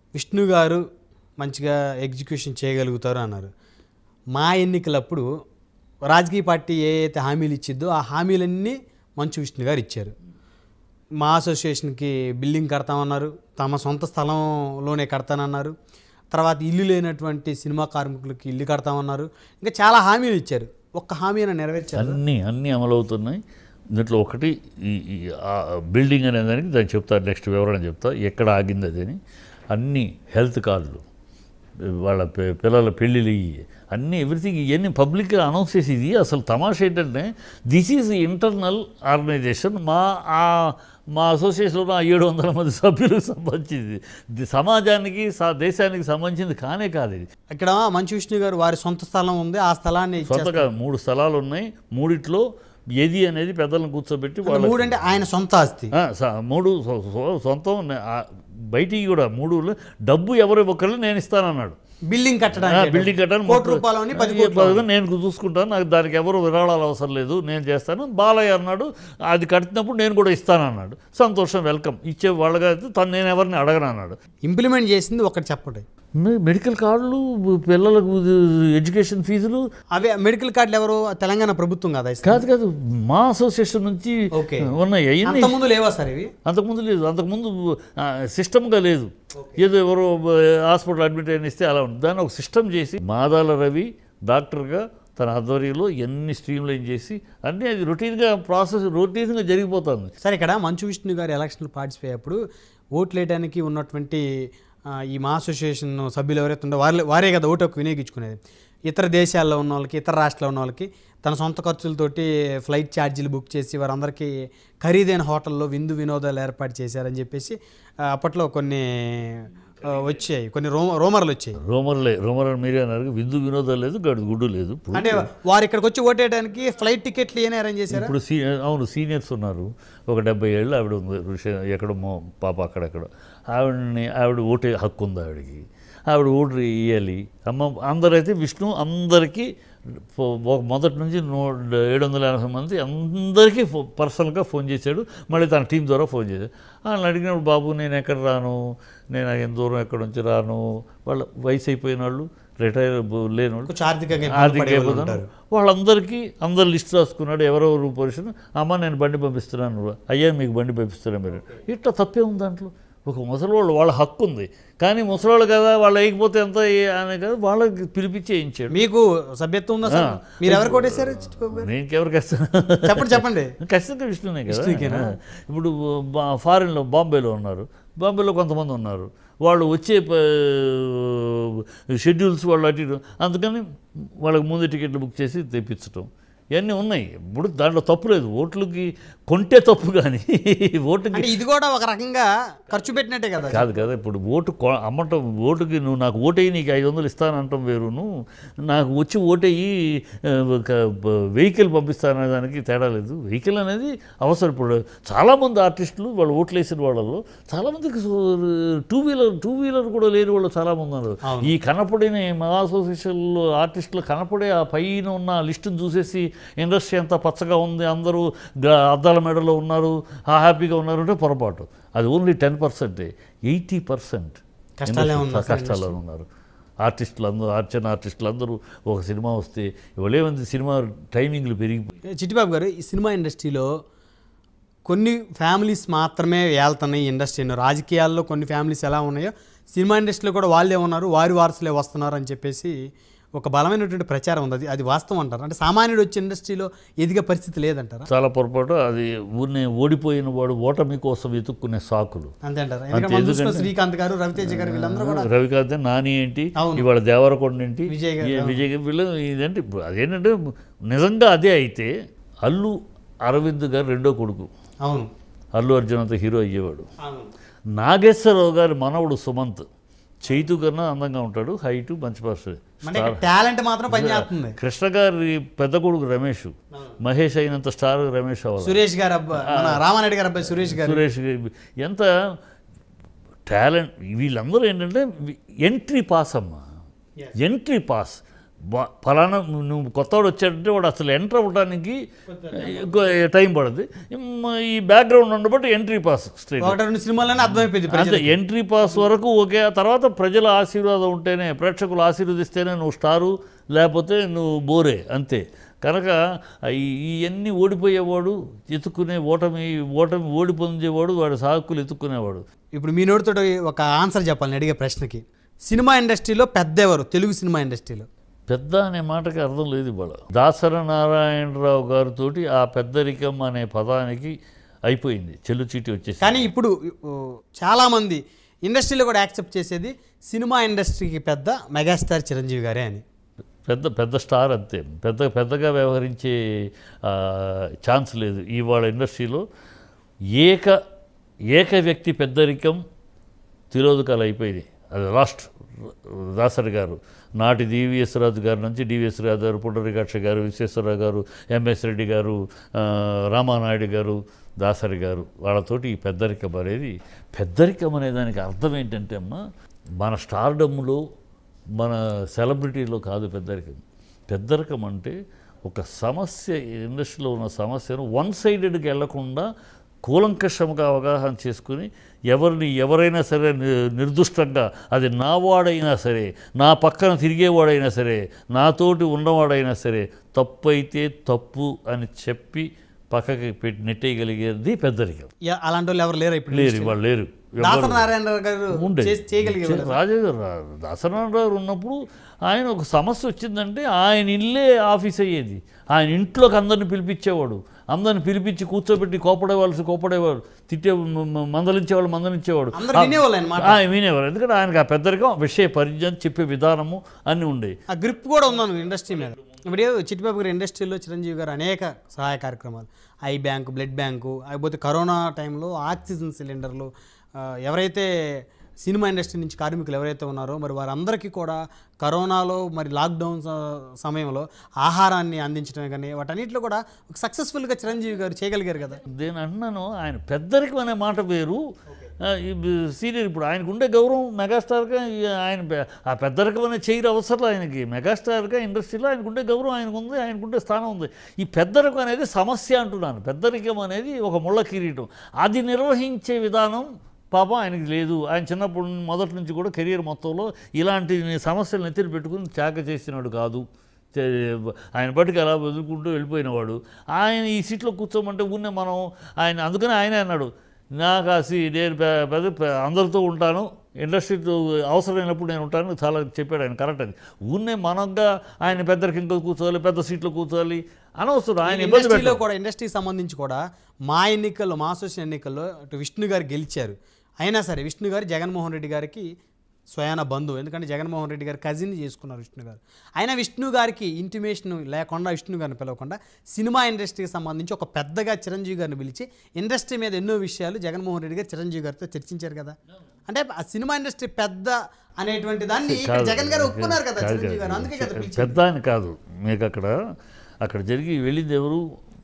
విష్ణు గారు మంచిగా ఎగ్జిక్యూషన్ చేయగలుగుతారు అన్నారు మా ఎన్నికలప్పుడు రాజకీయ పార్టీ ఏ అయితే హామీలు ఇచ్చిద్దో ఆ హామీలన్నీ మంచు విష్ణు గారు ఇచ్చారు మా అసోసియేషన్కి బిల్డింగ్ కడతామన్నారు తమ సొంత స్థలంలోనే కడతానన్నారు తర్వాత ఇల్లు లేనటువంటి సినిమా కార్మికులకి ఇల్లు కడతామన్నారు ఇంకా చాలా హామీలు ఇచ్చారు ఒక్క హామీ అయినా నెరవేర్చారు అన్నీ అన్నీ అమలవుతున్నాయి దీంట్లో ఒకటి ఈ ఈ ఆ బిల్డింగ్ అనే దానికి దానికి చెప్తా నెక్స్ట్ వివరణ చెప్తా ఎక్కడ ఆగింది అది అని అన్ని హెల్త్ కార్డులు వాళ్ళ పి- పిల్లల పెళ్ళిళ్ళు ఇవి అన్నీ ఎవ్రీథింగ్ ఇవన్నీ పబ్లిక్గా అనౌన్స్ చేసి ఇది అసలు తమాషా ఏంటంటే దిస్ ఈజ్ ఇంటర్నల్ ఆర్గనైజేషన్ మా ఆ మా అసోసియేషన్లో ఆ ఏడు వందల మంది సభ్యులకు సంబంధించింది ఇది సమాజానికి సా- దేశానికి సంబంధించింది కానే కాదు ఇది ఇక్కడ మంచు విష్ణు గారు వారి సొంత స్థలం ఉంది ఆ స్థలాన్ని ఇచ్చేస్తారు. సొంతగా మూడు స్థలాలు ఉన్నాయి మూడిట్లో ఏది అనేది పెద్దలను కూర్చోబెట్టి వాళ్ళ మూడు అంటే ఆయన సొంత ఆస్తి ఆ, స- మూడు సొ- సొ- సొంతం నే- ఆ, బయటికి కూడా మూడు డబ్బు ఎవరు ఒకళ్ళు నేను ఇస్తానన్నాడు బిల్డింగ్ ఆ, కట్టడానికి బిల్డింగ్ కట్టాను కోటి రూపాయలు అని పది కోట్లు పది నేను చూసుకుంటాను నాకు దానికి ఎవరు విరాళాలు అవసరం లేదు నేను చేస్తాను బాలయ్య అన్నాడు అది కట్టినప్పుడు నేను కూడా ఇస్తానన్నాడు సంతోషం వెల్కమ్ ఇచ్చే వాళ్ళగా అయితే తను నేను ఎవరిని అడగను అన్నాడు ఇంప్లిమెంట్ చేసింది ఒకటి చెప్పండి మె- మెడికల్ కార్డులు పిల్లలకు ఎడ్యుకేషన్ ఫీజులు అవే మెడికల్ కార్డులు ఎవరు తెలంగాణ ప్రభుత్వం కదా ఇస్తుంది. కాదు కాదు మా అసోసియేషన్ నుంచి ఓకే. ఉన్నాయి అవన్నీ అంత ముందు లేవా సార్ ఇవి అంతకుముందు లేదు అంతకుముందు ఆ, సిస్టమ్గా లేదు ఏదో ఎవరో బ- హాస్పిటల్ అడ్మిట్ అయిన ఇస్తే అలా ఉంది దాన్ని ఒక సిస్టమ్ చేసి మాదాల రవి డాక్టర్గా తన ఆధ్వర్యంలో ఎన్ని స్ట్రీమ్లైన్ చేసి అన్నీ అది రొటీన్గా ప్రాసెస్ రొటీన్గా జరిగిపోతుంది సరే ఇక్కడ మంచు విష్ణు గారు ఎలక్షన్లు పార్టిసిపేట్ అయ్యేప్పుడు ఓట్లు వేయడానికి ఉన్నటువంటి ఆ, ఈ మా అసోసియేషన్ సభ్యులు ఎవరైతే ఉందో వారే వారే కదా ఓటు హక్కు వినియోగించుకునేది ఇతర దేశాల్లో ఉన్న వాళ్ళకి ఇతర రాష్ట్రాల్లో ఉన్న వాళ్ళకి తన సొంత ఖర్చులతోటి ఫ్లైట్ ఛార్జీలు బుక్ చేసి వారందరికీ ఖరీదైన హోటల్లో విందు వినోదాలు ఏర్పాటు చేశారని చెప్పేసి ఆ, అప్పట్లో కొన్ని ఆ, వచ్చాయి కొన్ని రో రోమర్లు వచ్చాయి రోమర్లే రోమర్ అని మీరే అన్నారు విందు వినోదం లేదు గడు గుడ్డు లేదు ఇప్పుడు అంటే వారు ఇక్కడికి వచ్చి ఓటేయడానికి ఫ్లైట్ టికెట్లు ఏమైనా అరేంజ్ చేశారా ఇప్పుడు సీ అవును సీనియర్స్ ఉన్నారు ఒక డెబ్బై ఏళ్ళు ఆవిడ ఉంది ఋషి ఎక్కడో మో- పాప అక్కడెక్కడ ఆవిడని ఆవిడ ఓటే హక్కు ఉంది ఆవిడకి ఆవిడ ఓటు వేయాలి అమ్మ అందరైతే విష్ణు అందరికీ ఫో- ఒక మొదటి నుంచి నూ ఏడు వందల ఎనభై మంది అందరికీ ఫో పర్సనల్గా ఫోన్ చేశాడు మళ్ళీ తన టీం ద్వారా ఫోన్ చేశాడు వాళ్ళని అడిగినప్పుడు బాబు నేను ఎక్కడ రాను నేను ఎంత దూరం ఎక్కడి నుంచి రాను వాళ్ళ వయసు అయిపోయిన వాళ్ళు రిటైర్ లేని వాళ్ళు కొంచెం ఆర్థికంగా ఇబ్బంది ఆర్థిక పడే వాళ్ళు ఇబ్బందులు. ఉంటారు. వాళ్ళందరికీ అందరు లిస్ట్ రాసుకున్నాడు ఎవరెవరు పొజిషన్ అమ్మ నేను బండి పంపిస్తున్నాను అయ్యా మీకు బండి పంపిస్తున్నాను మీరు ఇట్లా తప్పే ఉంది దాంట్లో ఒక ముసలివాళ్ళు వాళ్ళ హక్కు ఉంది కానీ ముసలివాళ్ళు కదా వాళ్ళు వేయకపోతే ఎంత ఏ- అని కదా వాళ్ళకి పిలిపించి వేయించాడు మీకు సభ్యత్వం ఉందా సార్ మీరు ఎవరు కొట్టేశారు చిట్టుబాబు గారు? నేను ఎవరికి వేస్తాను చెప్పండి చెప్పండి ఖచ్చితంగా విష్ణునే కదా ఇప్పుడు బా- ఫారిన్లో బాంబేలో ఉన్నారు బాంబేలో కొంతమంది ఉన్నారు వాళ్ళు వచ్చే ప- షెడ్యూల్స్ వాళ్ళు అటు ఇటు అందుకని వాళ్ళకి ముందు టికెట్లు బుక్ చేసి తెప్పించటం ఇవన్నీ ఉన్నాయి ఇప్పుడు దాంట్లో తప్పు లేదు ఓట్లకి కొంటే తప్పు కానీ ఓటుకి అంటే ఇది కూడా ఒక రకంగా ఖర్చు పెట్టినట్టే కదా కాదు కదా ఇప్పుడు ఓటు కొ- అమ్మటం ఓటుకి నువ్వు నాకు ఓటేయి నీకు ఐదు వందలు ఇస్తానంటాం వేరును నాకు వచ్చి ఓటేయి ఆ, ఒక వెహికల్ పంపిస్తాననే దానికి తేడా లేదు వెహికల్ అనేది అవసరం ఇప్పుడు చాలామంది ఆర్టిస్టులు వాళ్ళు ఓట్లు వేసిన వాళ్ళలో చాలామందికి టూ వీలర్ టూ వీలర్ కూడా లేని వాళ్ళు చాలామంది ఉన్నారు ఈ కనపడిన మా అసోసియేషన్లో ఆర్టిస్టులు కనపడే ఆ పైన ఉన్న లిస్టును చూసేసి ఇండస్ట్రీ అంతా పచ్చగా ఉంది అందరూ గ- అద్దాల మెడలో ఉన్నారు ఆ హ్యాపీగా ఉన్నారు అంటే పొరపాటు అది ఓన్లీ టెన్ పర్సెంటే ఎయిటీ పర్సెంట్ కష్టాలే ఉన్నారు కష్టాల్లో ఉన్నారు ఆర్టిస్టులు అందరూ అర్చన ఆర్టిస్టులు అందరూ ఒక సినిమా వస్తే ఇవాళేమంది సినిమా టైమింగ్లు పెరిగిపోయి చిట్టిబాబు గారు ఈ సినిమా ఇండస్ట్రీలో కొన్ని ఫ్యామిలీస్ మాత్రమే వెళ్తున్నాయి ఈ ఇండస్ట్రీలో రాజకీయాల్లో కొన్ని ఫ్యామిలీస్ ఎలా ఉన్నాయో సినిమా ఇండస్ట్రీలో కూడా వాళ్ళే ఉన్నారు వారి వారసులే వస్తున్నారు అని చెప్పేసి ఒక బలమైనటువంటి ప్రచారం ఉంది అది అది వాస్తవం అంటారు అంటే సామాన్యుడు వచ్చే ఇండస్ట్రీలో ఎదిగే పరిస్థితి లేదంటారా చాలా పొరపాటు అది ఊరిని ఓడిపోయిన వాడు ఓటమి కోసం వెతుక్కునే సాకులు అంతే అంటారు ఎందుకంటే మనం చూసిన శ్రీకాంత్ గారు రవితేజ గారు వీళ్ళందరూ కూడా రవికాంత్ నాని ఏంటి అవును. ఇవాళ దేవరకొండ ఏంటి విజయ్ గారు, ఈ విజయ్ గారు వీళ్ళు ఇదేంటి ఇప్పుడు అదేంటంటే నిజంగా అదే అయితే అల్లు అరవింద్ గారు రెండో కొడుకు అవును అల్లు అర్జున్ అంత హీరో అయ్యేవాడు అవును నాగేశ్వరరావు గారి మనవడు సుమంత్ చైతు కన్నా అందంగా ఉంటాడు హైటు మంచి పర్సన్ అంటే టాలెంట్ మాత్రం పనిచేస్తుంది కృష్ణ గారి పెద్ద కొడుకు రమేష్ మహేష్ అయినంత స్టార్ రమేష్ అవ్వాలి సురేష్ గారు అబ్బాయి మన రామారెడ్డి గారు అబ్బాయి సురేష్ గారు సురేష్ గారి- ఎంత టాలెంట్ వీళ్ళందరూ ఏంటంటే ఎంట్రీ పాస్ అమ్మా ఎంట్రీ పాస్ బా- ఫలానా నువ్వు కొత్తవాడు వచ్చాడంటే వాడు అసలు ఎంటర్ అవ్వడానికి ఎక్కువ టైం పడుతుంది ఇమ్ ఈ బ్యాక్గ్రౌండ్ ఉండబట్టి ఎంట్రీ పాస్ స్ట్రైట్ ఒకటి రెండు సినిమాలనే అర్థమైపోయింది అంతే ప్రజలు ఎంట్రీ పాస్ వరకు ఓకే ఆ తర్వాత ప్రజల ఆశీర్వాదం ఉంటేనే ప్రేక్షకులు ఆశీర్వదిస్తేనే నువ్వు స్టారు లేకపోతే నువ్వు బోరే అంతే కనుక ఈ- ఇవన్నీ ఓడిపోయేవాడు ఎత్తుక్కునే ఓటమి ఓటమి ఓడి పొందేవాడు వాడు సాకులు ఎత్తుక్కునేవాడు ఇప్పుడు మీ నోటితో ఒక ఆన్సర్ చెప్పాలని అడిగే ప్రశ్నకి సినిమా ఇండస్ట్రీలో పెద్ద ఎవరు తెలుగు సినిమా ఇండస్ట్రీలో పెద్ద అనే మాటకి అర్థం లేదు ఇవాళ దాసర నారాయణరావు గారితో ఆ పెద్దరికం అనే పదానికి అయిపోయింది చెల్లు చీటి వచ్చేసి కానీ ఇప్పుడు ఓ, చాలామంది ఇండస్ట్రీలో కూడా యాక్సెప్ట్ చేసేది సినిమా ఇండస్ట్రీకి పెద్ద మెగాస్టార్ చిరంజీవి గారే అని పెద్ద పెద్ద స్టార్ అంతే పెద్ద పెద్దగా వ్యవహరించే ఆ, ఛాన్స్ లేదు ఇవాళ ఇండస్ట్రీలో ఏక ఏక వ్యక్తి పెద్దరికం తిరోధకాలు అయిపోయింది అది లాస్ట్ దాసరి గారు నాటి డివిఎస్ రాజు గారి నుంచి డివిఎస్ రాజు గారు పుండరీకాక్ష గారు విశ్వేశ్వరరావు గారు ఎంఎస్ రెడ్డి గారు ఆ, రామానాయుడు గారు దాసరి గారు వాళ్ళతోటి ఈ పెద్దరికం అనేది పెద్దరికం అనే దానికి అర్థం ఏంటంటే అమ్మా మన స్టార్డమ్లో మన సెలబ్రిటీలో కాదు పెద్దరికం పెద్దరికం అంటే ఒక సమస్య ఇండస్ట్రీలో ఉన్న సమస్యను వన్ సైడెడ్కి వెళ్లకుండా కూలంకషంగా అవగాహన చేసుకుని ఎవరిని ఎవరైనా సరే ని- నిర్దుష్టంగా అది నావాడైనా సరే నా పక్కన తిరిగేవాడైనా సరే నాతోటి ఉన్నవాడైనా సరే తప్పు అయితే తప్పు అని చెప్పి పక్కకి పెట్టి నెట్టేయగలిగేది పెద్దరికం యా- అలాంటి వాళ్ళు ఎవరు లేరు ఇప్పుడు లేరు ఇవాళ లేరు దాసరి నారాయణ గారు ఉండే చేసి- చేయగలిగేవారు రాజే దాసనారాయణ ఉన్నప్పుడు ఆయన ఒక సమస్య వచ్చిందంటే ఆయన ఇల్లే ఆఫీస్ అయ్యేది ఆయన ఇంట్లోకి అందరిని పిలిపించేవాడు అందరిని పిలిపించి కూర్చోబెట్టి కోపడేవాళ్ళు కోపడేవాడు తిట్టే మ- మ- మందలించేవాళ్ళు మందలించేవాడు అందరూ వినేవాళ్ళు ఆయన మాట ఆ, వినేవారు ఎందుకంటే ఆయనకు ఆ పెద్దరికం విషయ పరిజ్ఞానం చెప్పే విధానము అన్నీ ఉండేవి ఆ గ్రిప్ కూడా ఉందను ఇండస్ట్రీ మీద ఇప్పుడు ఏదో చిట్టిబాబు గారి ఇండస్ట్రీలో చిరంజీవి గారు అనేక సహాయ కార్యక్రమాలు ఐ బ్యాంకు బ్లడ్ బ్యాంకు లేకపోతే కరోనా టైంలో ఆక్సిజన్ సిలిండర్లు ఆ, ఎవరైతే సినిమా ఇండస్ట్రీ నుంచి కార్మికులు ఎవరైతే ఉన్నారో మరి వారందరికీ కూడా కరోనాలో మరి లాక్డౌన్ స- సమయంలో ఆహారాన్ని అందించడమే కానీ వాటన్నిటిలో కూడా ఒక సక్సెస్ఫుల్గా చిరంజీవి గారు చేయగలిగారు కదా నేను అంటున్నాను ఆయన పెద్దరికం అనే మాట వేరు ఆ, ఈ బ- సీనియర్ ఇప్పుడు ఆయనకు ఉండే గౌరవం మెగాస్టార్గా ఈ ఆయన పె- ఆ పెద్దరికం అనే చేయరు అవసరం ఆయనకి మెగాస్టార్గా ఇండస్ట్రీలో ఆయనకు ఉండే గౌరవం ఆయనకు ఉంది ఆయనకు ఉండే స్థానం ఉంది ఈ పెద్దరికం అనేది సమస్య అంటున్నాను పెద్దరికం అనేది ఒక ముళ్ళ కిరీటం అది నిర్వహించే విధానం పాపం ఆయనకి లేదు ఆయన చిన్నప్పుడు నుండి మొదటి నుంచి కూడా కెరియర్ మొత్తంలో ఇలాంటి సమస్యలు నెత్తిన పెట్టుకుని త్యాగ చేసినాడు కాదు చే- ఆయన బట్టుకు అలా వదులుకుంటూ వెళ్ళిపోయినవాడు ఆయన ఈ సీట్లో కూర్చోమంటే ఊరినే మనం ఆయన అందుకని ఆయనే అన్నాడు నాకు ఆ సీ నేను పె- పెద్ద పె- అందరితో ఉంటాను ఇండస్ట్రీతో అవసరమైనప్పుడు నేను ఉంటాను చాలా చెప్పాడు ఆయన కరెక్ట్ అది ఊరినే మనంగా ఆయన పెద్దరికి ఇంకా కూర్చోవాలి పెద్ద సీట్లో కూర్చోవాలి అనవసరం ఆయన ఇబ్బంది ఇండస్ట్రీలో పెట్టాలి కూడా ఇండస్ట్రీకి సంబంధించి కూడా మా ఎన్నికల్లో మా అసోసియేషన్ ఎన్నికల్లో అటు విష్ణు గారు గెలిచారు అయినా సరే విష్ణు గారు జగన్మోహన్ రెడ్డి గారికి స్వయాన బంధువు ఎందుకంటే జగన్మోహన్ రెడ్డి గారు కజిన్ చేసుకున్నారు విష్ణు గారు అయినా విష్ణు గారికి ఇంటిమేషన్ లేకుండా విష్ణు గారిని పిలవకుండా సినిమా ఇండస్ట్రీకి సంబంధించి ఒక పెద్దగా చిరంజీవి గారిని పిలిచి ఇండస్ట్రీ మీద ఎన్నో విషయాలు జగన్మోహన్ రెడ్డి గారు చిరంజీవి గారితో చర్చించారు కదా అంటే ఆ సినిమా ఇండస్ట్రీ పెద్ద అనేటువంటి దాన్ని ఇక్కడ జగన్ గారు ఒప్పుకున్నారు కదా కాదు, చిరంజీవి గారు కాదు. అందుకే కదా పిలిచారు. పెద్ద అని కాదు మీకు అక్కడ అక్కడ జరిగి వెళ్ళింది ఎవరు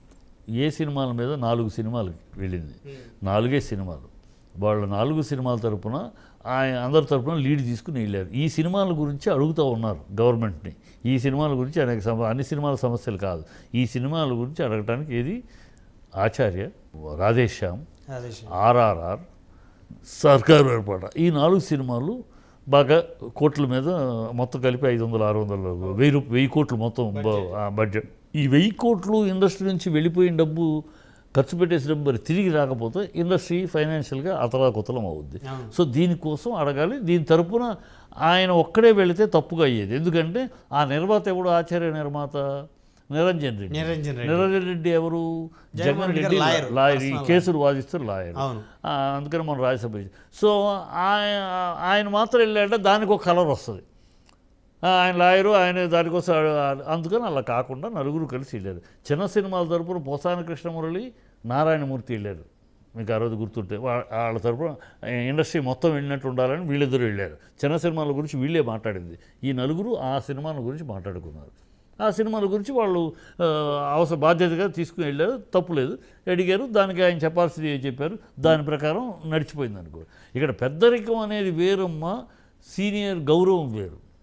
ఏ సినిమాల మీద నాలుగు సినిమాలు వెళ్ళింది నాలుగే సినిమాలు వాళ్ళ నాలుగు సినిమాల తరపున ఆయన అందరి తరపున లీడ్ తీసుకుని వెళ్ళారు ఈ సినిమాల గురించి అడుగుతూ ఉన్నారు గవర్నమెంట్ని ఈ సినిమాల గురించి అనేక సమ అన్ని సినిమాల సమస్యలు కాదు ఈ సినిమాల గురించి అడగటానికి ఏది ఆచార్య రాధేశ్యామ్ అదే శ- ఆర్ఆర్ఆర్ సర్కారు ఏర్పాట ఈ నాలుగు సినిమాలు బాగా కోట్ల మీద మొత్తం కలిపి ఐదు వందలు ఆరు వందలు వెయ్యి రూప వెయ్యి కోట్లు మొత్తం బ- ఆ బడ్జెట్ ఈ వెయ్యి కోట్లు ఇండస్ట్రీ నుంచి వెళ్ళిపోయిన డబ్బు ఖర్చు పెట్టేసిన డబ్బు మరి తిరిగి రాకపోతే ఇండస్ట్రీ ఫైనాన్షియల్గా అతలాకుతలం అవుద్ది అవును. సో దీనికోసం అడగాలి దీని తరపున ఆయన ఒక్కడే వెళితే తప్పుగా అయ్యేది ఎందుకంటే ఆ నిర్మాత ఎవడు ఆచార్య నిర్మాత నిరంజన్ రెడ్డి నిరంజన్ రెడ్డి నిరంజన్ రెడ్డి ఎవరు జగన్ జగన్మోహన్ రెడ్డి రెడ్డి గారు లాయర్, లాయర్ ఈ పర్సనల్ కేసులు వాదిస్తారు లాయర్ అవును ఆ, అందుకని మనం రాజ్యసభ ఇచ్చాం. సో ఆయన ఆయన మాత్రం వెళ్ళాడంటే దానికి ఒక కలర్ వస్తుంది ఆ, ఆయన లాయరు ఆయన దానికోసం ఆ- అందుకని అలా కాకుండా నలుగురు కలిసి వెళ్ళారు చిన్న సినిమాల తరపున పోసాని కృష్ణమురళి నారాయణమూర్తి వెళ్ళారు మీకు ఆ రోజు గుర్తుంటే వా- వాళ్ళ తరపున ఇండస్ట్రీ మొత్తం వెళ్ళినట్టు ఉండాలని వీళ్ళిద్దరూ వెళ్ళారు చిన్న సినిమాల గురించి వీళ్ళే మాట్లాడింది ఈ నలుగురు ఆ సినిమాల గురించి మాట్లాడుకున్నారు ఆ సినిమాల గురించి వాళ్ళు ఆ, అవసర బాధ్యతగా తీసుకుని వెళ్ళారు తప్పులేదు అడిగారు దానికి ఆయన చెప్పాల్సింది చెప్పారు దాని ప్రకారం నడిచిపోయింది అనుకో ఇక్కడ పెద్దరికం అనేది వేరమ్మ సీనియర్ గౌరవం వేరు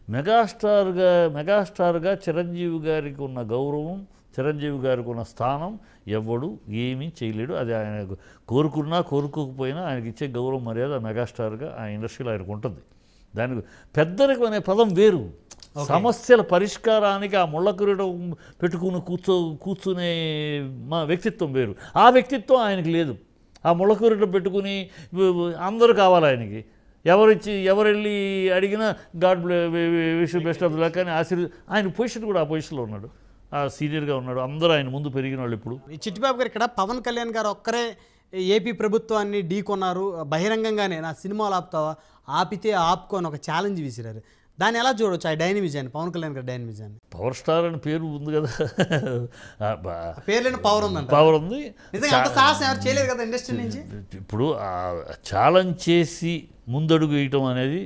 మెగాస్టార్గా మెగాస్టార్గా చిరంజీవి గారికి ఉన్న గౌరవం చిరంజీవి గారికి ఉన్న స్థానం ఎవడు ఏమీ చేయలేడు అది ఆయన కోరుకున్నా కోరుకోకపోయినా ఆయనకి ఇచ్చే గౌరవం మర్యాద మెగాస్టార్గా ఆ ఇండస్ట్రీలో ఆయనకు ఉంటుంది దానికి పెద్దరికం అనే పదం వేరు సమస్యల పరిష్కారానికి ఆ ముళ్ళ కిరీటం పెట్టుకుని కూర్చో కూర్చునే మా వ్యక్తిత్వం వేరు ఆ వ్యక్తిత్వం ఆయనకి లేదు ఆ ముళ్ళ కిరీటం పెట్టుకుని వ- వ- అందరూ కావాలి ఆయనకి ఎవరిచ్చి ఎవరెళ్ళి అడిగినా God wish best of luck అని ఆశీర్వ ఆయన పొజిషన్ కూడా ఆ పొజిషన్లో ఉన్నాడు ఆ సీనియర్గా ఉన్నాడు అందరూ ఆయన ముందు పెరిగిన వాళ్ళు ఇప్పుడు ఈ చిట్టిబాబు గారు ఇక్కడ పవన్ కళ్యాణ్ గారు ఒక్కరే ఏపీ ప్రభుత్వాన్ని ఢీకొన్నారు బహిరంగంగానే నా సినిమాలు ఆపుతావా ఆపితే ఆపుకో అని ఒక ఛాలెంజ్ విసిరారు దాన్ని ఎలా చూడవచ్చు ఆ డైనమిజాన్ని పవన్ కళ్యాణ్ గారి డైనమిజాన్ని పవర్ స్టార్ అని పేరు ఉంది కదా ఆ బా- పేర్లేని పవర్ ఉందంట పవర్ ఉంది నిజంగా అంత సాహసం ఎవరు చేయలేదు కదా ఇండస్ట్రీ నుంచి ఇప్పుడు ఛాలెంజ్ చేసి ముందడుగు వేయటం అనేది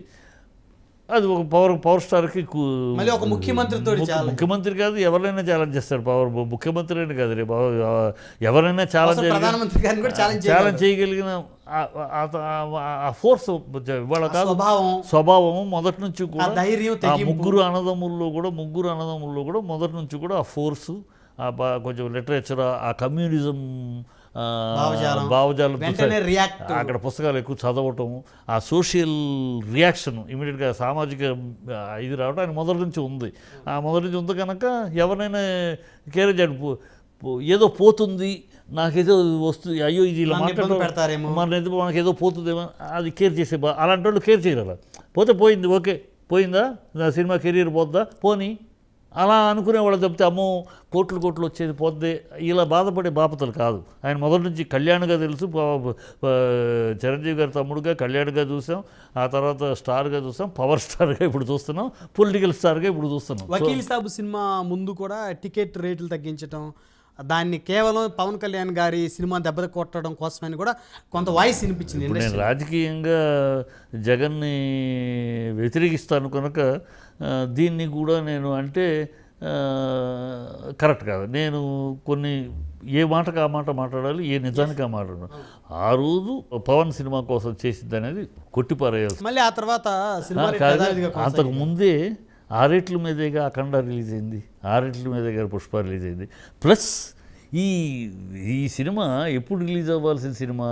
అది ఒక పవర్ పవర్ స్టార్కి కు- మళ్ళీ ఒక ముఖ్యమంత్రితో ముఖ్య- challenge. ముఖ్యమంత్రి కాదు ఎవరైనా ఛాలెంజ్ చేస్తారు పవర్ ముఖ్యమంత్రి అని కాదు రేపు ఎవరైనా ఛాలెంజ్ అసలు ప్రధానమంత్రి గారిని కూడా ఛాలెంజ్ ఛాలెంజ్ చేయగలిగిన ఆ- ఆ- ఆ- ఆ ఫోర్స్ ఇవాళ కాదు స్వభావం స్వభావం మొదటి నుంచి ఆ కూడా ధైర్యం ఆ తెగింపు ముగ్గురు అన్నదమ్ముల్లో కూడా ముగ్గురు అన్నదమ్ముల్లో కూడా మొదటి నుంచి కూడా ఆ ఫోర్సు ఆ బా- కొంచెం లిటరేచర్ ఆ కమ్యూనిజం ఆ, భావజాలం. భావజాలం వెంటనే react. అక్కడ పుస్తకాలు ఎక్కువ చదవటం ఆ సోషల్ రియాక్షన్ ఇమీడియట్గా సామాజిక ఆ, ఇది రావడం ఆయన మొదటి నుంచి ఉంది ఆ మొదటి నుంచి ఉంది కనుక ఎవరైనా కేర్ చేయడు పో- పో- ఏదో పోతుంది నాకేదో వస్తుంది అయ్యో ఇది ఇలా నన్ను ఇబ్బంది మాట్లాడటం పెడతారేమో. మన ఎందుకు మనకి ఏదో పోతుందేమో అది కేర్ చేసే బా అలాంటి వాళ్ళు కేర్ చేయరు అలా పోతే పోయింది ఓకే పోయిందా నా సినిమా కెరీర్ పోద్దా పోనీ అలా అనుకునే వాళ్ళు చెప్తే అమ్మో కోట్లు కోట్లు వచ్చేది పోద్ది ఇలా బాధపడే బాపతలు కాదు ఆయన మొదటి నుంచి కళ్యాణ్గా తెలుసు ప- ప- చిరంజీవి గారి తమ్ముడుగా కళ్యాణ్గా చూసాం ఆ తర్వాత స్టార్గా చూసాం పవర్ స్టార్గా ఇప్పుడు చూస్తున్నాం పొలిటికల్ స్టార్గా ఇప్పుడు చూస్తున్నాం వకీల్ సాబ్ సినిమా ముందు కూడా టికెట్ రేట్లు తగ్గించడం దాన్ని కేవలం పవన్ కళ్యాణ్ గారి సినిమా దెబ్బ కొట్టడం కోసమని కూడా కొంత వాయిస్ వినిపించింది ఇప్పుడు నేను ఇండస్ట్రీ రాజకీయంగా జగన్ని వ్యతిరేకిస్తాను కనుక ఆ, దీన్ని కూడా నేను అంటే ఆ, కరెక్ట్ కాదు నేను కొన్ని ఏ మాటకు ఆ మాట మాట్లాడాలి ఏ నిజానికి ఆ మాట్లాడాలి ఆ రోజు పవన్ సినిమా కోసం చేసింది అనేది కొట్టిపారేయాల్సి మళ్ళీ ఆ తర్వాత సినిమా రేట్లు కాదు యథావిధిగా అంతకు కొనసాగింది. ముందే ఆరేట్ల మీదేగా అఖండ రిలీజ్ అయింది ఆరేట్ల మీదేగా పుష్ప రిలీజ్ అయింది ప్లస్ ఈ ఈ సినిమా ఎప్పుడు రిలీజ్ అవ్వాల్సిన సినిమా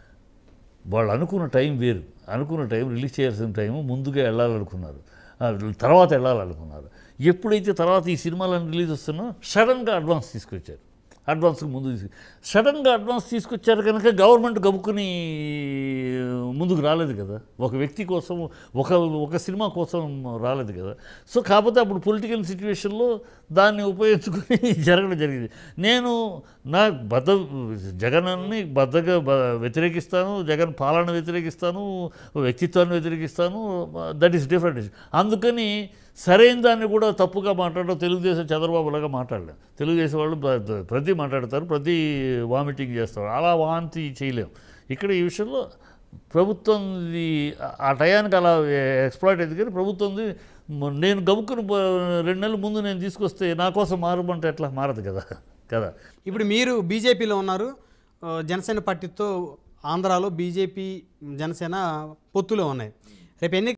వాళ్ళు అనుకున్న టైం వేరు అనుకున్న టైం రిలీజ్ చేయాల్సిన టైం ముందుగా వెళ్ళాలనుకున్నారు ఆ, తర్వాత వెళ్ళాలనుకున్నారు ఎప్పుడైతే తర్వాత ఈ సినిమాలను రిలీజ్ వస్తున్నా సడన్గా అడ్వాన్స్ తీసుకొచ్చారు అడ్వాన్స్కి ముందు తీసుకు సడన్గా అడ్వాన్స్ తీసుకొచ్చారు కనుక గవర్నమెంట్ గబుక్కుని ముందుకు రాలేదు కదా ఒక వ్యక్తి కోసం ఒక ఒక సినిమా కోసం రాలేదు కదా సో కాకపోతే అప్పుడు పొలిటికల్ సిచ్యువేషన్లో దాన్ని ఉపయోగించుకుని జరగడం జరిగింది నేను నా బద్ద జగన్ని బద్దగా బ- వ్యతిరేకిస్తాను జగన్ పాలన వ్యతిరేకిస్తాను వ్యక్తిత్వాన్ని వ్యతిరేకిస్తాను దట్ ఈస్ డిఫరెంట్ అందుకని సరైన దాన్ని కూడా తప్పుగా మాట్లాడడం తెలుగుదేశం చంద్రబాబులాగా మాట్లాడలేం తెలుగుదేశం వాళ్ళు ప్ర- ప్రతి మాట్లాడతారు ప్రతి వామిటింగ్ చేస్తారు అలా వాంతి చేయలేం ఇక్కడ ఈ విషయంలో ప్రభుత్వం ఇది ఆ టయానికి అలా ఎక్స్ప్లాయిట్ అయింది కానీ ప్రభుత్వంది మ- నేను గబుక్కుని ప- రెండు నెలల ముందు నేను తీసుకొస్తే నా కోసం మారమంటే ఎట్లా మారదు కదా కదా ఇప్పుడు మీరు బీజేపీలో ఉన్నారు ఆ, జనసేన పార్టీతో ఆంధ్రాలో బీజేపీ జనసేన పొత్తులో ఉన్నాయి రేపు ఎన్ని